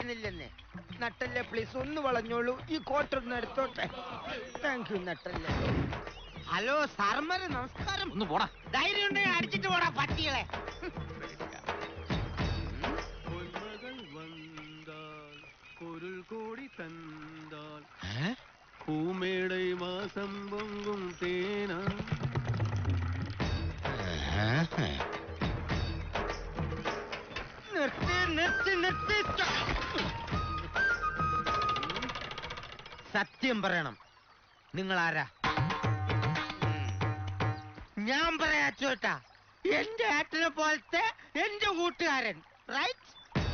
പറ്റുന്നില്ലെന്നേ നട്ടല്ലേ please ഒന്ന് വളഞ്ഞോളൂ ഈ coat ഒന്ന് എടുത്തോട്ടെ താങ്ക് യു നട്ടല്ലേ ഹലോ സാറന്മാരെ നമസ്കാരം ഒന്ന് പോടാ ധൈര്യം ഉണ്ടെങ്കിൽ അടിച്ചിട്ട് പോടാ പട്ടികളെ പൊന്മകൾ വந்தாൽ പൊരുൾ കോടി തന്താൽ ഏ? பூமேடை வாசம் பொங்கும் தேனா നിർത്തി നിർത്തി നിർത്തി സത്യം പറയണം നിങ്ങൾ ആരാ ഞാൻ പറയാ ചോട്ടാ എന്റെ ഏട്ടനെ പോലത്തെ എന്റെ കൂട്ടുകാരൻ റൈറ്റ്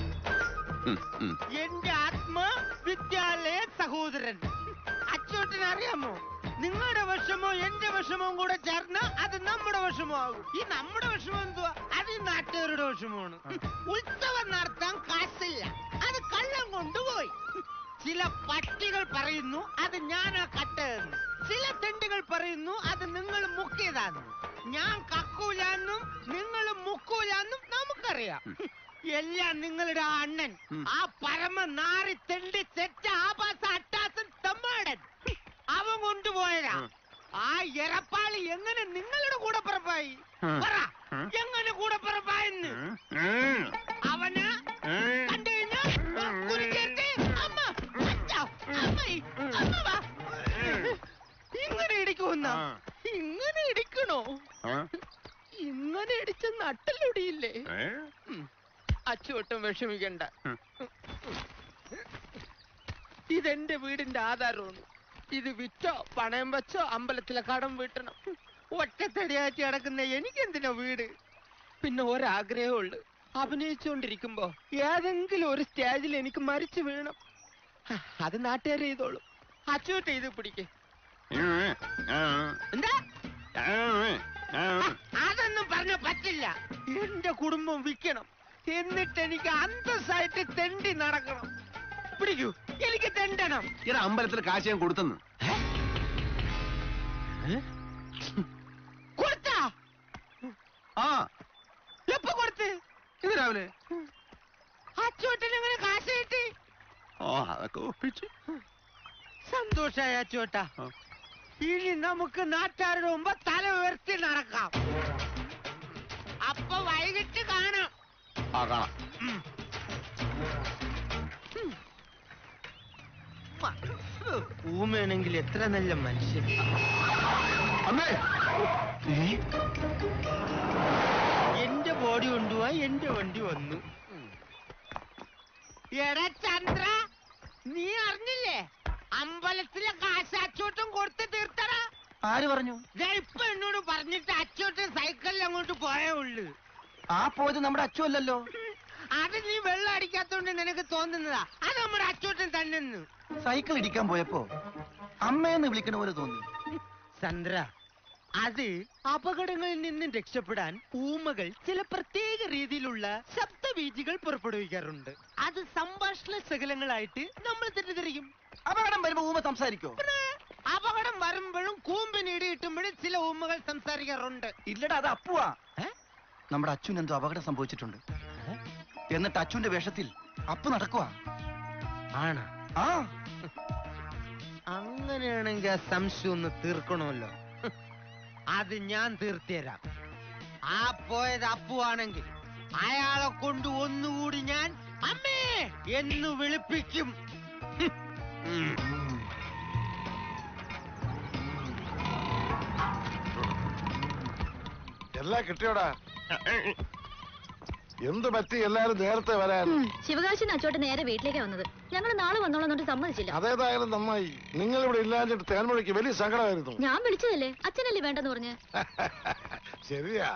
എന്റെ ആത്മ വിദ്യാലയ സഹോദരൻ അച്ചോട്ടന് അറിയാമോ നിങ്ങളുടെ വിഷമോ എന്റെ വിഷമവും കൂടെ ചേർന്ന് അത് നമ്മുടെ വിഷമമാകും ഈ നമ്മുടെ വിഷമം എന്തുവാ അത് ഈ നാട്ടുകാരുടെ വിഷമമാണ് ഉത്സവം നടത്താൻ കാശില്ല അത് കള്ളം കൊണ്ടുപോയി ചില പട്ടികൾ പറയുന്നു അത് ഞാനാ കട്ടതെന്ന് ചില തെണ്ടുകൾ പറയുന്നു അത് നിങ്ങൾ മുക്കിയതാന്ന് ഞാൻ കക്കൂലാന്നും നിങ്ങൾ മുക്കൂലാന്നും നമുക്കറിയാം എല്ലാം നിങ്ങളുടെ ആ അണ്ണൻ ആ പരമ നാറി തെണ്ടി തെറ്റ ആഭാസ അട്ടാസൻ തെമ്മാടൻ അവൻ കൊണ്ടുപോയതാ ആ എറപ്പാളി എങ്ങനെ നിങ്ങളുടെ കൂടെ പിറപ്പായി പറ എങ്ങനെ കൂടെ പിറപ്പായെന്ന് അവന് കണ്ടു കഴിഞ്ഞാ കുരുക്കേറ്റ് അമ്മ അച്ഛാ, അമ്മായി, അമ്മ വാ. ഇങ്ങനെ ഇടിക്കുന്ന ഇങ്ങനെ ഇടിക്കണോ ഇങ്ങനെ ഇടിച്ച നട്ടലൊടിയില്ലേ അച്ചുവട്ടം വിഷമിക്കണ്ട ഇതെന്റെ വീടിന്റെ ആധാരമാണ് ഇത് വിറ്റോ പണയം വെച്ചോ അമ്പലത്തിലെ കടം വീട്ടണം ഒറ്റത്തടിയാറ്റി കിടക്കുന്ന എനിക്കെന്തിനാ വീട് പിന്നെ ഒരാഗ്രഹമേ ഉള്ളു അഭിനയിച്ചുകൊണ്ടിരിക്കുമ്പോ ഏതെങ്കിലും ഒരു സ്റ്റേജിൽ എനിക്ക് മരിച്ചു വീണം ഹ, അത് നാട്ടുകാർ ചെയ്തോളും അച്ചുവട്ട ഇത് പിടിക്കേ എന്താ അതൊന്നും പറഞ്ഞ പറ്റില്ല എന്റെ കുടുംബം വിൽക്കണം എന്നിട്ട് എനിക്ക് അന്തസ്സായിട്ട് തെണ്ടി നടക്കണം പിടിക്കൂ എനിക്ക് തെണ്ടണം ഇറ അമ്പലത്തിൽ കാശ് ഞാൻ കൊടുത്തെന്ന് കൊടുത്താ ആ എപ്പോ കൊടുത്ത് ഇത് രാവിലെ അച്ചോട്ടൻ എങ്ങനെ കാശ് കിട്ടി ഓ അതൊക്കെ ഒപ്പിച്ചു സന്തോഷായ അച്ചോട്ടാ ആ. ഇനി നമുക്ക് നാട്ടുകാരുടെ മുമ്പ് തല ഉയർത്തി നടക്കാം അപ്പൊ വൈകിട്ട് കാണാം ആ കാണാം ഊമയാണെങ്കിൽ എത്ര നല്ല മനുഷ്യൻ അമ്മേ എന്റെ ബോഡി കൊണ്ടുപോവാ എന്റെ വണ്ടി വന്നു എടാ ചന്ദ്ര നീ അറിഞ്ഞില്ലേ അമ്പലത്തിലെ കാശ് അച്ചോട്ടം കൊടുത്ത് തീർത്തടാ ആര് പറഞ്ഞു ദേ ഇപ്പൊ എന്നോട് പറഞ്ഞിട്ട് അച്ചോട്ടൻ സൈക്കിളിൽ അങ്ങോട്ട് പോയേ ഉള്ളു ആ പോയത് നമ്മുടെ അച്ചു അല്ലല്ലോ അത് നീ വെള്ളം അടിക്കാത്തോണ്ട് നിനക്ക് തോന്നുന്നതാ അത് നമ്മുടെ അച്ചോട്ടൻ തന്നെ സൈക്കിൾ ഇടിക്കാൻ പോയപ്പോ അമ്മയെന്ന് വിളിക്കണ പോലെ തോന്നി ചന്ദ്ര അത് അപകടങ്ങളിൽ നിന്നും രക്ഷപ്പെടാൻ ഊമകൾ ചില പ്രത്യേക രീതിയിലുള്ള ശബ്ദബീജികൾ പുറപ്പെടുവിക്കാറുണ്ട് അത് സംഭാഷണ ശകലങ്ങളായിട്ട് നമ്മൾ തെറ്റിദ്ധരിക്കും അപകടം വരുമ്പോ ഊമ സംസാരിക്കോ പിന്നെ അപകടം വരുമ്പോഴും കൂമ്പിന് ഇടി കിട്ടുമ്പോഴും ചില ഊമകൾ സംസാരിക്കാറുണ്ട് ഇല്ലടാ അത് അപ്പുവാ ഏ? നമ്മുടെ അച്ഛൻ എന്തോ അപകടം സംഭവിച്ചിട്ടുണ്ട് എന്നിട്ട് അച്ഛന്റെ വേഷത്തിൽ അപ്പു നടക്കുവാ ആണ് ആ അങ്ങനെയാണെങ്കിൽ ആ സംശയം ഒന്ന് തീർക്കണമല്ലോ ഹ്, അത് ഞാൻ തീർത്തുതരാം ആ പോയത് അപ്പുവാണെങ്കിൽ അയാളെ കൊണ്ട് ഒന്നുകൂടി ഞാൻ അമ്മേ എന്ന് വിളിപ്പിക്കും ഹ്, ഉം. എല്ലാം കിട്ടിയോടാ എന്ത് പറ്റി എല്ലാരും നേരത്തെ വരാൻ ഉം, ശിവകാശിന്ന് അച്ചോട്ട് നേരെ വീട്ടിലേക്ക് വന്നത് ഞങ്ങൾ നാളെ വന്നോളാം എന്നിട്ട് സമ്മതിച്ചില്ല അതേതായാലും നന്നായി നിങ്ങൾ ഇവിടെ ഇല്ലാഞ്ഞിട്ട് തേൻമൊഴിക്ക് വലിയ സങ്കടമായിരുന്നു ഞാൻ വിളിച്ചതല്ലേ അച്ഛനല്ലേ വേണ്ടെന്ന് പറഞ്ഞ് ശരിയാ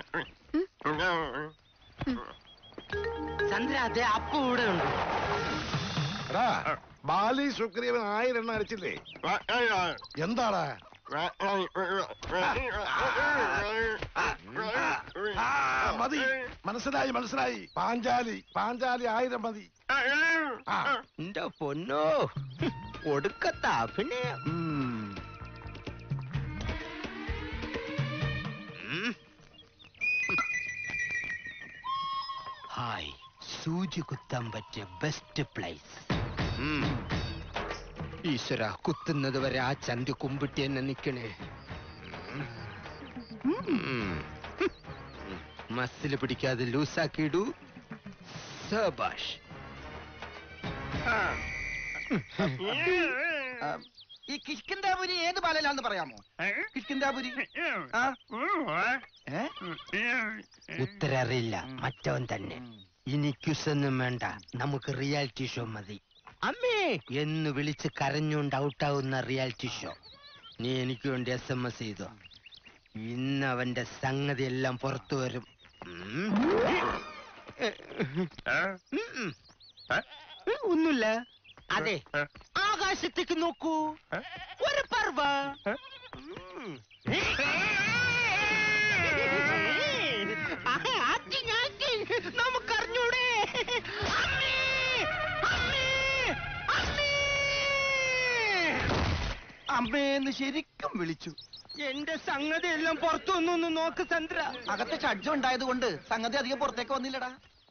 ചന്ദ്ര അതെ അപ്പു ഇവിടെ ഉണ്ട് എടാ ബാലി സുഗ്രീവൻ ആയിരം എണ്ണ അടിച്ചില്ലേ എന്താടാ ആ, മതി മനസ്സിലായി മനസ്സിലായി പാഞ്ചാലി പാഞ്ചാലി ആയിരം മതി ആ എന്റെ പൊന്നോ ഹ്, ഒടുക്കത്ത അഭിനയം ഉം. ഉം. ഹായ് സൂചി കുത്താൻ പറ്റിയ ബെസ്റ്റ് പ്ലേസ് ഈശ്വര കുത്തുന്നത് വരെ ആ ചന്തി കുമ്പിട്ടി എന്നെ നിക്കണേ മസില് പിടിക്കാതെ ലൂസാക്കിയിടൂ സബാഷ് ആ, ഈ കിഷ്കിന്താപുരി ഏത് പാലയിലാന്ന് പറയാമോ കിഷ്കിന്താപുരി ആ ഏ? ഉത്തരറിയില്ല മറ്റവൻ തന്നെ ഇനി ക്യുസൊന്നും വേണ്ട നമുക്ക് റിയാലിറ്റി ഷോ മതി അമ്മേ എന്ന് വിളിച്ച് കരഞ്ഞുകൊണ്ട് ഔട്ടാവുന്ന റിയാലിറ്റി ഷോ നീ എനിക്ക് വേണ്ടി എസ് എം എസ് ചെയ്തോ ഇന്ന് അവന്റെ സംഗതി എല്ലാം പുറത്തു വരും ഉം. ഉം, ഉം. ഉം, ഒന്നുമില്ല അതെ ആകാശത്തേക്ക് നോക്കൂ ഒരു പർവ ഉം. ആ, ആക്കി ഞാക്കി. നമുക്കറിഞ്ഞൂടെ അമ്മേ! അമ്മേ! അമ്മേ! അമ്മേന്ന് ശരിക്കും വിളിച്ചു എന്റെ സംഗതി എല്ലാം പുറത്തു വന്നു നോക്ക് ചന്ദ്ര അകത്ത് ഷഡ്ജം ഉണ്ടായത് കൊണ്ട് സംഗതി അധികം പുറത്തേക്ക് വന്നില്ലടാ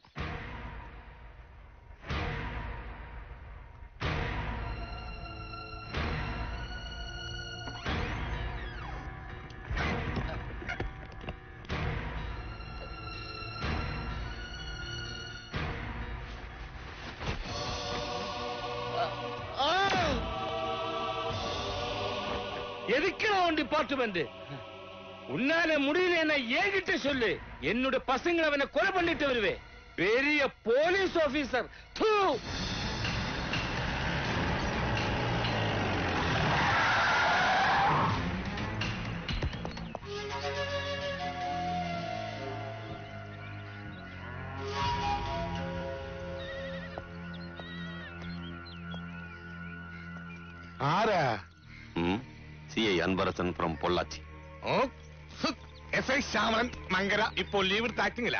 எதுக்குடா உன் டிபார்ட்மெண்ட் உன்னால முடியலன்னா என்கிட்ட சொல்லு என்னோட பசங்களை அவனை கொலை பண்ணிட்டு வருவேன் பெரிய போலீஸ் ஆபீசர் தூ ആരാ C I Anbarasan from Pollachi S I Shyamalan Mankara ഇപ്പോൾ ലീവ് എടുത്ത് ആക്ടിങ്ങില്ല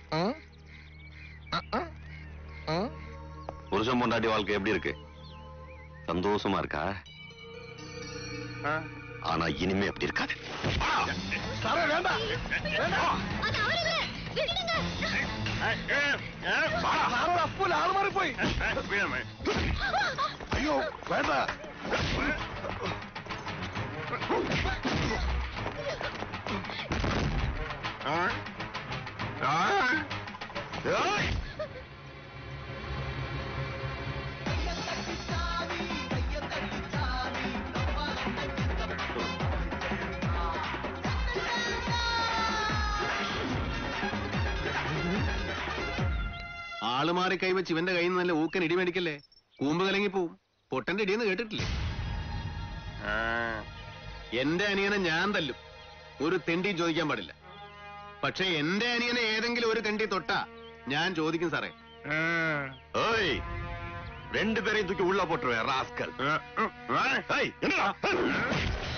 புருஷன் பொண்டாட்டி வாழ்க்கை எப்படி இருக்கு சந்தோஷமா இருக்கா ஆனா இனிமே அப்படி இருக்காது സാറേ വേണ്ട സാറോട് അപ്പൂല ആള് മാറിപ്പോയി അയ്യോ വേണ്ട ആള് മാറി കൈവച്ച് ഇവന്റെ കയ്യിൽ നിന്ന് നല്ല ഊക്കൻ ഇടി മേടിക്കല്ലേ കൂമ്പ് കലങ്ങി പോവും പൊട്ടന്റെ ഇടിയെന്ന് കേട്ടിട്ടില്ലേ ആ, എന്റെ അനിയനെ ഞാൻ തല്ലും ഒരു തെണ്ടി ചോദിക്കാൻ പാടില്ല പക്ഷെ എന്റെ അനിയനെ ഏതെങ്കിലും ഒരു തെണ്ടി തൊട്ടാ ഞാൻ ചോദിക്കും സാറേ ഓയ് രണ്ടുപേരെയും തൂക്കി ഉള്ള പൊട്ടുവേ റാസ്കൽ ഏയ്, എന്നടാ?